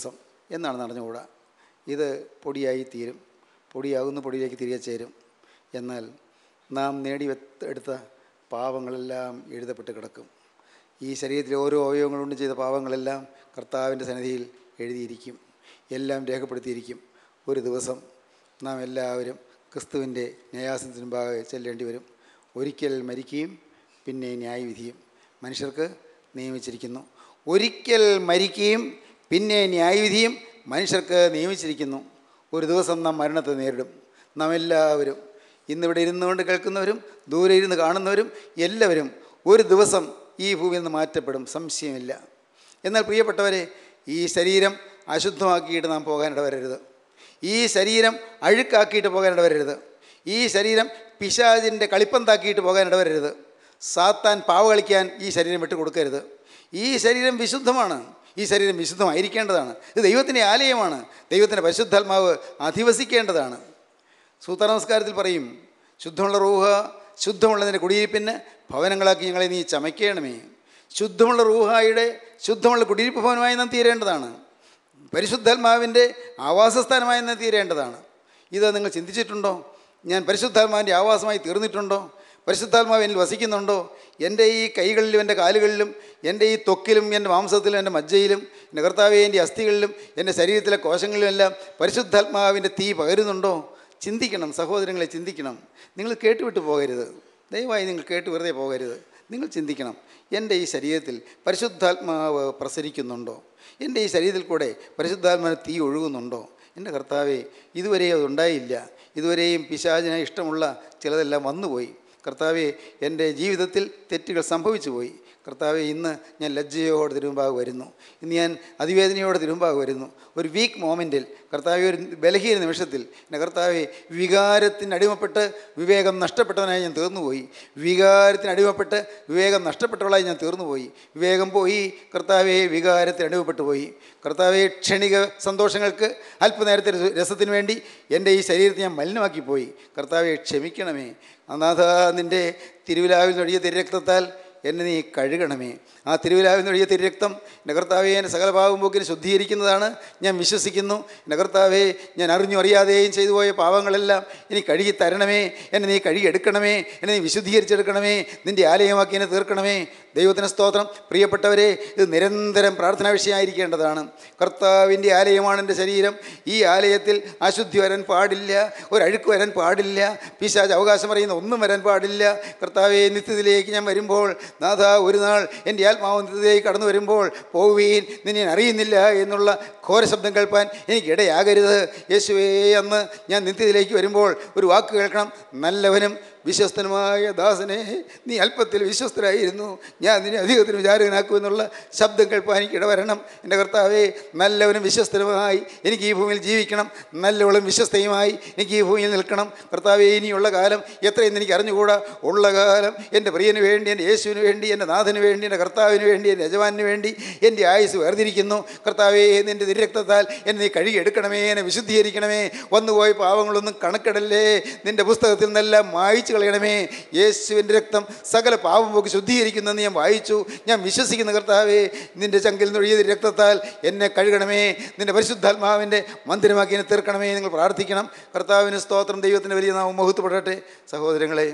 എന്നാണ് നടന്നുകൂടാ ഇത് പൊടിയായി തീരും പൊടിയാകുന്ന പൊടിയിലേക്ക് തിരികെ ചേരും എന്നാൽ നാം നേടി വെത്ത- എടുത്ത പാവങ്ങളെല്ലാം എഴുതപ്പെട്ട് കിടക്കും ഈ ശരീരത്തിലെ ഓരോ അവയവങ്ങളുണ്ട് ചെയ്ത പാവങ്ങളെല്ലാം കർത്താവിൻ്റെ സന്നിധിയിൽ എഴുതിയിരിക്കും എല്ലാം രേഖപ്പെടുത്തിയിരിക്കും ഒരു ദിവസം നാം എല്ലാവരും ക്രിസ്തുവിൻ്റെ ന്യായാസനത്തിന് മുമ്പാകെ ചെല്ലേണ്ടി വരും ഒരിക്കൽ മരിക്കുകയും പിന്നെ ന്യായവിധിയും മനുഷ്യർക്ക് നിയമിച്ചിരിക്കുന്നു ഒരിക്കൽ മരിക്കുകയും പിന്നെ ന്യായവിധിയും മനുഷ്യർക്ക് നിയമിച്ചിരിക്കുന്നു ഒരു ദിവസം നാം മരണത്തെ നേരിടും നാം എല്ലാവരും ഇന്നിവിടെ ഇരുന്നുകൊണ്ട് കേൾക്കുന്നവരും ദൂരെ ഇരുന്ന് കാണുന്നവരും എല്ലാവരും ഒരു ദിവസം ഈ ഭൂമിയിൽ നിന്ന് മാറ്റപ്പെടും സംശയമില്ല എന്നാൽ പ്രിയപ്പെട്ടവരെ ഈ ശരീരം അശുദ്ധമാക്കിയിട്ട് നാം പോകാനിട വരരുത് ഈ ശരീരം അഴുക്കാക്കിയിട്ട് പോകാനിട വരരുത് ഈ ശരീരം പിശാചിൻ്റെ കളിപ്പന്താക്കിയിട്ട് പോകാനിട വരരുത് സാത്താൻ പാവ കളിക്കാൻ ഈ ശരീരം വിട്ടു കൊടുക്കരുത് ഈ ശരീരം വിശുദ്ധമാണ് ഈ ശരീരം വിശുദ്ധമായിരിക്കേണ്ടതാണ് ഇത് ദൈവത്തിൻ്റെ ആലയമാണ് ദൈവത്തിൻ്റെ പരിശുദ്ധാത്മാവ് അധിവസിക്കേണ്ടതാണ് സൂത്ര നമസ്കാരത്തിൽ പറയും ശുദ്ധമുള്ള റൂഹ ശുദ്ധമുള്ളതിൻ്റെ കുടിയിരിപ്പിന് ഭവനങ്ങളാക്കി ഞങ്ങളെ നീ ചമയ്ക്കണമേ ശുദ്ധമുള്ള റൂഹായുടെ ശുദ്ധമുള്ള കുടിയിരിപ്പ് ഭവനമായി നാം തീരേണ്ടതാണ് പരിശുദ്ധാത്മാവിൻ്റെ ആവാസസ്ഥാനമായി നാം തീരേണ്ടതാണ് ഇത് നിങ്ങൾ ചിന്തിച്ചിട്ടുണ്ടോ ഞാൻ പരിശുദ്ധാത്മാവിൻ്റെ ആവാസമായി തീർന്നിട്ടുണ്ടോ പരിശുദ്ധാത്മാവ് എന്നിൽ വസിക്കുന്നുണ്ടോ എൻ്റെ ഈ കൈകളിലും എൻ്റെ കാലുകളിലും എൻ്റെ ഈ ത്വക്കിലും എൻ്റെ മാംസത്തിലും എൻ്റെ മജ്ജയിലും എൻ്റെ കർത്താവെ എൻ്റെ അസ്ഥികളിലും എൻ്റെ ശരീരത്തിലെ കോശങ്ങളിലും എല്ലാം പരിശുദ്ധാത്മാവിൻ്റെ തീ പകരുന്നുണ്ടോ ചിന്തിക്കണം സഹോദരങ്ങളെ ചിന്തിക്കണം നിങ്ങൾ കേട്ടുവിട്ട് പോകരുത് ദയവായി നിങ്ങൾ കേട്ട് വെറുതെ പോകരുത് നിങ്ങൾ ചിന്തിക്കണം എൻ്റെ ഈ ശരീരത്തിൽ പരിശുദ്ധാത്മാവ് പ്രസരിക്കുന്നുണ്ടോ എൻ്റെ ഈ ശരീരത്തിൽ കൂടെ പരിശുദ്ധാത്മാവിന് തീ ഒഴുകുന്നുണ്ടോ എൻ്റെ കർത്താവെ ഇതുവരെ അതുണ്ടായില്ല ഇതുവരെയും പിശാചിന് ഇഷ്ടമുള്ള ചിലതെല്ലാം വന്നുപോയി കർത്താവെ എൻ്റെ ജീവിതത്തിൽ തെറ്റുകൾ സംഭവിച്ചു പോയി കർത്താവെ ഇന്ന് ഞാൻ ലജ്ജയോടെ തിരുമ്പാകെ വരുന്നു ഇന്ന് ഞാൻ അതിവേദനയോടെ തിരുമ്പാകെ വരുന്നു ഒരു വീക്ക് മോമെൻറ്റിൽ കർത്താവെ ഒരു ബലഹീന നിമിഷത്തിൽ എൻ്റെ കർത്താവെ വികാരത്തിന് അടിമപ്പെട്ട് വിവേകം നഷ്ടപ്പെട്ടവനായി ഞാൻ തീർന്നുപോയി വികാരത്തിന് അടിമപ്പെട്ട് വിവേകം നഷ്ടപ്പെട്ടവളായി ഞാൻ തീർന്നുപോയി വിവേകം പോയി കർത്താവെ വികാരത്തിന് അടിമപ്പെട്ടു പോയി കർത്താവെ ക്ഷണിക സന്തോഷങ്ങൾക്ക് അല്പനേരത്തെ രസ- രസത്തിന് വേണ്ടി എൻ്റെ ഈ ശരീരത്തെ ഞാൻ മലിനമാക്കി പോയി കർത്താവെ ക്ഷമിക്കണമേ അനാഥ നിൻ്റെ തിരുവിലാവിൽ നൊഴിയ തിരുരക്തത്താൽ എന്നെ നീ കഴുകണമേ ആ തിരുവിലാവിൽ നൊഴിയ തിരുരക്തം എൻ്റെ കർത്താവെ എന്നെ സകല പാവമ്പോക്കിന് ശുദ്ധീകരിക്കുന്നതാണ് ഞാൻ വിശ്വസിക്കുന്നു എൻ്റെ കർത്താവെ ഞാൻ അറിഞ്ഞു അറിയാതെയും ചെയ്തു പോയ പാവങ്ങളെല്ലാം ഇനി കഴുകി തരണമേ എന്നെ നീ കഴുകി എടുക്കണമേ എന്നെ നീ വിശുദ്ധീകരിച്ചെടുക്കണമേ നിൻ്റെ ആലയമാക്കി എന്നെ തീർക്കണമേ ദൈവത്തിന് സ്തോത്രം പ്രിയപ്പെട്ടവരെ ഇത് നിരന്തരം പ്രാർത്ഥനാ വിഷയമായിരിക്കേണ്ടതാണ് കർത്താവിൻ്റെ ആലയമാണ് എൻ്റെ ശരീരം ഈ ആലയത്തിൽ അശുദ്ധി വരാൻ പാടില്ല ഒരഴുക്ക് വരാൻ പാടില്ല പിശാജ് അവകാശം പറയുന്ന ഒന്നും വരാൻ പാടില്ല കർത്താവെ നിത്യത്തിലേക്ക് ഞാൻ വരുമ്പോൾ നാഥ ഒരു നാൾ എൻ്റെ ആത്മാവ് നിത്യത്തിലേക്ക് കടന്നു വരുമ്പോൾ പോവുകയും നിന്നെ ഞാൻ അറിയുന്നില്ല എന്നുള്ള ഘോര ശബ്ദം കേൾപ്പാൻ എനിക്ക് ഇടയാകരുത് യേശുവേ അന്ന് ഞാൻ നിത്യത്തിലേക്ക് വരുമ്പോൾ ഒരു വാക്ക് കേൾക്കണം നല്ലവനും വിശ്വസ്തനുമായ ദാസനെ നീ അല്പത്തിൽ വിശ്വസ്തരായിരുന്നു ഞാൻ നിന്നെ അധികത്തിന് വിചാരകനാക്കുമെന്നുള്ള ശബ്ദം കേൾപ്പാൻ എനിക്ക് ഇടവരണം എൻ്റെ കർത്താവെ നല്ലവനും വിശ്വസ്തനുമായി എനിക്ക് ഈ ഭൂമിയിൽ ജീവിക്കണം നല്ലവളും വിശ്വസ്തയുമായി എനിക്ക് ഈ ഭൂമിയിൽ നിൽക്കണം കർത്താവെ ഇനിയുള്ള കാലം എത്രയെന്ന് എനിക്ക് അറിഞ്ഞുകൂടാ ഉള്ള കാലം എൻ്റെ പ്രിയന് വേണ്ടി എൻ്റെ യേശുവിന് വേണ്ടി എൻ്റെ നാഥന് വേണ്ടി എൻ്റെ കർത്താവിന് വേണ്ടി എൻ്റെ യജമാനു വേണ്ടി എൻ്റെ ആയുസ് വേർതിരിക്കുന്നു കർത്താവെ നിൻ്റെ തിരക്തത്താൽ എന്നെ നീ കഴുകിയെടുക്കണമേ എന്നെ വിശുദ്ധീകരിക്കണമേ വന്നുപോയ പാവങ്ങളൊന്നും കണക്കിടല്ലേ നിൻ്റെ പുസ്തകത്തിൽ നിന്നെല്ലാം മായിച്ചു കളയണമേ യേശുവിൻ്റെ രക്തം സകല പാവം പോക്ക് ശുദ്ധീകരിക്കുന്നെന്ന് ഞാൻ വായിച്ചു ഞാൻ വിശ്വസിക്കുന്ന കർത്താവേ നിൻ്റെ ചങ്കിൽ നൊഴിയ രക്തത്താൽ എന്നെ കഴുകണമേ നിൻ്റെ പരിശുദ്ധാത്മാവിൻ്റെ മന്ദിരമാക്കി എന്നെ തീർക്കണമേ നിങ്ങൾ പ്രാർത്ഥിക്കണം കർത്താവിന് സ്തോത്രം ദൈവത്തിൻ്റെ വലിയ നാമം മുഹത്വപ്പെടട്ടെ സഹോദരങ്ങളെ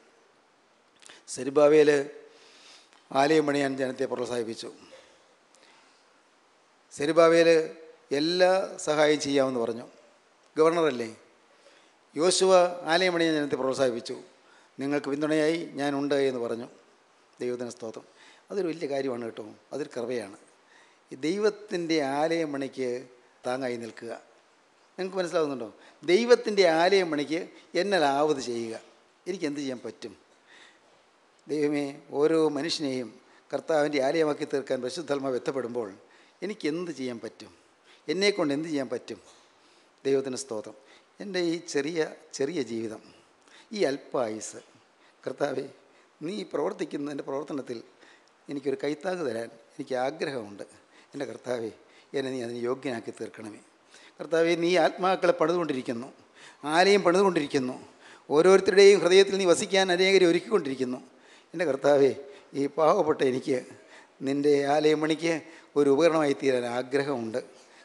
സെരുബാവയിൽ ആലയം പണിയാൻ ജനത്തെ പ്രോത്സാഹിപ്പിച്ചു സെരുബാവയിൽ എല്ലാ സഹായം ചെയ്യാമെന്ന് പറഞ്ഞു ഗവർണറല്ലേ യോശുവ ആലയം പണിയാൻ ജനത്തെ പ്രോത്സാഹിപ്പിച്ചു നിങ്ങൾക്ക് പിന്തുണയായി ഞാനുണ്ട് എന്ന് പറഞ്ഞു ദൈവത്തിന് സ്തോത്രം അതൊരു വലിയ കാര്യമാണ് കേട്ടോ അതൊരു കൃപയാണ് ഈ ദൈവത്തിൻ്റെ ആലയം പണിക്ക് താങ്ങായി നിൽക്കുക നിങ്ങൾക്ക് മനസ്സിലാവുന്നുണ്ടോ ദൈവത്തിൻ്റെ ആലയം പണിക്ക് എന്നാലാവത് ചെയ്യുക എനിക്ക് എന്ത് ചെയ്യാൻ പറ്റും ദൈവമേ ഓരോ മനുഷ്യനെയും കർത്താവിൻ്റെ ആലയമാക്കി തീർക്കാൻ പരിശുദ്ധാത്മാവ് എത്തപ്പെടുമ്പോൾ എനിക്ക് എന്ത് ചെയ്യാൻ പറ്റും എന്നെക്കൊണ്ട് എന്ത് ചെയ്യാൻ പറ്റും ദൈവത്തിന് സ്തോത്രം എൻ്റെ ഈ ചെറിയ ചെറിയ ജീവിതം ഈ അല്പായുസ് കർത്താവെ നീ പ്രവർത്തിക്കുന്ന എൻ്റെ പ്രവർത്തനത്തിൽ എനിക്കൊരു കൈത്താങ് തരാൻ എനിക്ക് ആഗ്രഹമുണ്ട് എൻ്റെ കർത്താവെ എന്നെ നീ അതിന് യോഗ്യനാക്കി തീർക്കണമേ കർത്താവെ നീ ആത്മാക്കളെ പണിതുകൊണ്ടിരിക്കുന്നു ആലയം പണിതുകൊണ്ടിരിക്കുന്നു ഓരോരുത്തരുടെയും ഹൃദയത്തിൽ നീ വസിക്കാൻ അനേകരെ ഒരുക്കിക്കൊണ്ടിരിക്കുന്നു എൻ്റെ കർത്താവെ ഈ പാവപ്പെട്ട എനിക്ക് നിൻ്റെ ആലയം പണിക്ക് ഒരു ഉപകരണമായി തീരാൻ ആഗ്രഹമുണ്ട്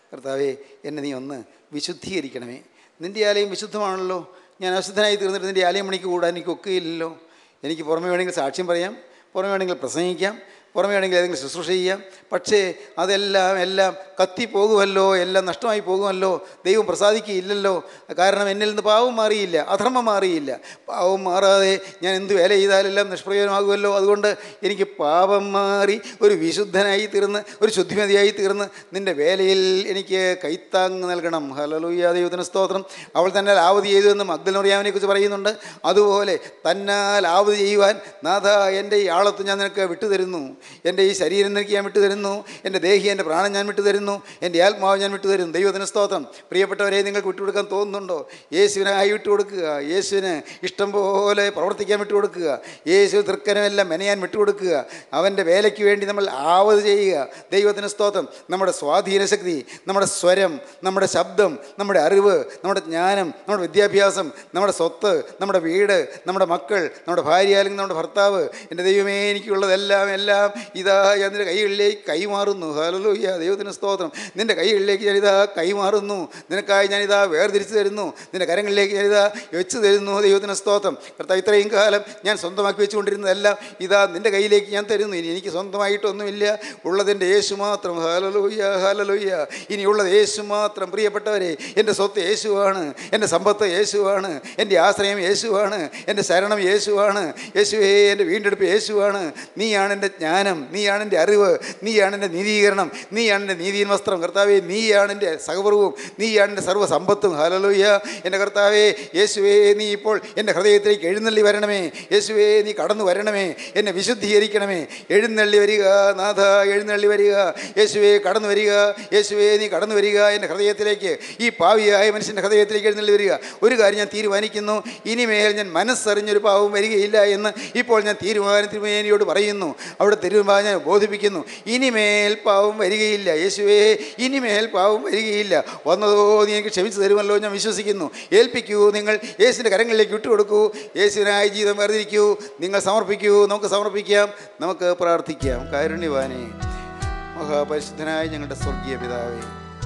കർത്താവേ എന്നെ നീ ഒന്ന് വിശുദ്ധീകരിക്കണമേ നിൻ്റെ ആലയം വിശുദ്ധമാണല്ലോ ഞാൻ അശുദ്ധനായി തീർന്നിട്ട് നിൻ്റെ ആലയം മണിക്ക് കൂടാൻ എനിക്ക് ഒക്കെയില്ലല്ലോ എനിക്ക് പുറമെ വേണമെങ്കിൽ സാക്ഷ്യം പറയാം പുറമെ വേണമെങ്കിൽ പ്രസംഗിക്കാം പുറമെ വേണമെങ്കിൽ ഏതെങ്കിലും ശുശ്രൂഷ ചെയ്യാം പക്ഷേ അതെല്ലാം എല്ലാം കത്തിപ്പോകുമല്ലോ എല്ലാം നഷ്ടമായി പോകുമല്ലോ ദൈവം പ്രസാദിക്കുകയില്ലല്ലോ കാരണം എന്നിൽ നിന്ന് പാവം മാറിയില്ല അധർമ്മം മാറിയില്ല പാവം മാറാതെ ഞാൻ എന്ത് വേല ചെയ്താലെല്ലാം നിഷ്പ്രയോജനമാകുമല്ലോ അതുകൊണ്ട് എനിക്ക് പാപം മാറി ഒരു വിശുദ്ധനായി തീർന്ന് ഒരു ശുദ്ധിമതിയായി തീർന്ന് നിൻ്റെ വേലയിൽ എനിക്ക് കൈത്താങ് നൽകണം ഹലലൂയ ദൈവത്തിന് സ്തോത്രം അവൾ തന്നെ ആവതി ചെയ്തു എന്ന് മഗ്ദലറിയാവിനെ കുറിച്ച് പറയുന്നുണ്ട് അതുപോലെ തന്നാൽ ആവതി ചെയ്യുവാൻ നാഥ എൻ്റെ ഈ ആളത്ത് ഞാൻ നിനക്ക് വിട്ടുതരുന്നു എൻ്റെ ഈ ശരീരം നിനക്ക് ഞാൻ വിട്ടുതരുന്നു എൻ്റെ ദേഹി എൻ്റെ പ്രാണൻ ഞാൻ വിട്ടുതരുന്നു എൻ്റെ ആത്മാവ് ഞാൻ വിട്ടുതരുന്നു ദൈവത്തിന് സ്തോത്രം പ്രിയപ്പെട്ടവരെ നിങ്ങൾക്ക് വിട്ടുകൊടുക്കാൻ തോന്നുന്നുണ്ടോ യേശുവിനായി വിട്ടുകൊടുക്കുക യേശുവിന് ഇഷ്ടം പോലെ പ്രവർത്തിക്കാൻ വിട്ടുകൊടുക്കുക യേശു തൃക്കനമെല്ലാം മെനയാൻ വിട്ടുകൊടുക്കുക അവൻ്റെ വേലയ്ക്ക് വേണ്ടി നമ്മൾ ആവത് ചെയ്യുക ദൈവത്തിന് സ്തോത്രം നമ്മുടെ സ്വാധീന ശക്തി നമ്മുടെ സ്വരം നമ്മുടെ ശബ്ദം നമ്മുടെ അറിവ് നമ്മുടെ ജ്ഞാനം നമ്മുടെ വിദ്യാഭ്യാസം നമ്മുടെ സ്വത്ത് നമ്മുടെ വീട് നമ്മുടെ മക്കൾ നമ്മുടെ ഭാര്യ അല്ലെങ്കിൽ നമ്മുടെ ഭർത്താവ് എൻ്റെ ദൈവമേ എനിക്കുള്ളതെല്ലാം എല്ലാം ഇതാ ഞാൻ നിൻ്റെ കൈകളിലേക്ക് കൈമാറുന്നു ഹലലൂയ്യ ദൈവത്തിന് സ്തോത്രം നിൻ്റെ കൈകളിലേക്ക് ഞാനിതാ കൈമാറുന്നു നിനക്കായി ഞാനിതാ വേർതിരിച്ചു തരുന്നു നിൻ്റെ കരങ്ങളിലേക്ക് ഞാനിതാ വെച്ച് തരുന്നു ദൈവത്തിന് സ്തോത്രം കർത്താവ് ഇത്രയും കാലം ഞാൻ സ്വന്തമാക്കി വെച്ചുകൊണ്ടിരുന്നതെല്ലാം ഇതാ നിൻ്റെ കയ്യിലേക്ക് ഞാൻ തരുന്നു ഇനി എനിക്ക് സ്വന്തമായിട്ടൊന്നുമില്ല ഉള്ളതിൻ്റെ യേശു മാത്രം ഹാലലൂയ്യ ഹാലലൂയ്യ ഇനിയുള്ളത് യേശു മാത്രം പ്രിയപ്പെട്ടവരെ എൻ്റെ സ്വത്ത് യേശുവാണ് എൻ്റെ സമ്പത്ത് യേശുവാണ് എൻ്റെ ആശ്രയം യേശുവാണ് എൻ്റെ ശരണം യേശുവാണ് യേശുവേ എൻ്റെ വീണ്ടെടുപ്പ് യേശുവാണ് നീയാണ് എൻ്റെ ജ്ഞാനം നീയാണ് എൻ്റെ അറിവ് നീയാണ് എൻ്റെ നീതീകരണം നീയാണ് എൻ്റെ നീതിയൻ വസ്ത്രം കർത്താവേ നീയാണ് എൻ്റെ സഹപർവവും നീയാണ് എൻ്റെ സർവ്വ സമ്പത്തും ഹാലലൂയ്യ എൻ്റെ കർത്താവേ യേശുവേ നീ ഇപ്പോൾ എൻ്റെ ഹൃദയത്തിലേക്ക് എഴുന്നള്ളി വരണമേ യേശുവേ നീ കടന്നു വരണമേ എന്നെ വിശുദ്ധീകരിക്കണമേ എഴുന്നള്ളി വരിക നാഥ എഴുന്നള്ളി വരിക യേശുവേ കടന്നു വരിക യേശുവേ നീ കടന്നു വരിക എൻ്റെ ഹൃദയത്തിലേക്ക് ഈ പാവിയായ മനുഷ്യൻ്റെ ഹൃദയത്തിലേക്ക് എഴുന്നള്ളി വരിക ഒരു കാര്യം ഞാൻ തീരുമാനിക്കുന്നു ഇനിമേൽ ഞാൻ മനസ്സറിഞ്ഞൊരു പാവം വരികയില്ല എന്ന് ഇപ്പോൾ ഞാൻ തീരുമാനം തിരുമേനിയോട് പറയുന്നു അവിടെ തീരുമാനം ഞാൻ ബോധിപ്പിക്കുന്നു ഇനിമേൽ പാവം വരികയില്ല യേശുവേ ഇനിമേൽ പാവം വരികയില്ല വന്നതോ നീ എനിക്ക് ക്ഷമിച്ചു തരുമല്ലോ ഞാൻ വിശ്വസിക്കുന്നു ഏൽപ്പിക്കൂ നിങ്ങൾ യേശുവിൻ്റെ കരങ്ങളിലേക്ക് വിട്ടുകൊടുക്കൂ യേശുവിനായി ജീവിതം വേർതിരിക്കൂ നിങ്ങൾ സമർപ്പിക്കൂ നമുക്ക് സമർപ്പിക്കാം നമുക്ക് പ്രാർത്ഥിക്കാം കാരുണ്യവാനെ മഹാപരിശുദ്ധനായ ഞങ്ങളുടെ സ്വർഗീയ പിതാവേ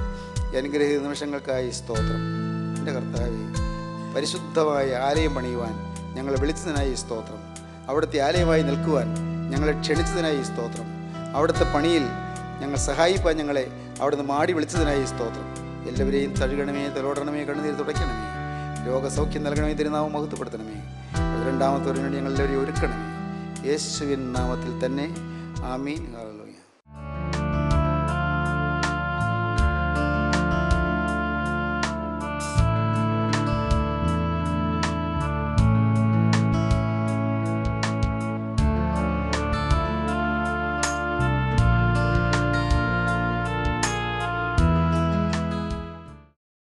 ഈ അനുഗ്രഹീത നിമിഷങ്ങൾക്കായി സ്തോത്രം എൻ്റെ കർത്താവേ പരിശുദ്ധമായ ആലയം പണിയുവാൻ ഞങ്ങളെ വിളിച്ചതിനായി സ്തോത്രം അവിടുത്തെ ആലയമായി നിൽക്കുവാൻ ഞങ്ങളെ ക്ഷണിച്ചതിനായി സ്തോത്രം അവിടുത്തെ പണിയിൽ ഞങ്ങൾ സഹായിപ്പാൻ ഞങ്ങളെ അവിടുന്ന് മാടി വിളിച്ചതിനായി സ്തോത്രം എല്ലാവരെയും തഴുകണമേ തലോടണമേ കണ്ണുനീർ തുടയ്ക്കണമേ രോഗസൗഖ്യം നൽകണമേ തിരുനാമം മഹത്വപ്പെടുത്തണമേ രണ്ടാമത്തെ വേണ്ടി ഞങ്ങൾ എല്ലാവരെയും ഒരുക്കണമേ യേശുവിൻ നാമത്തിൽ തന്നെ ആമീൻ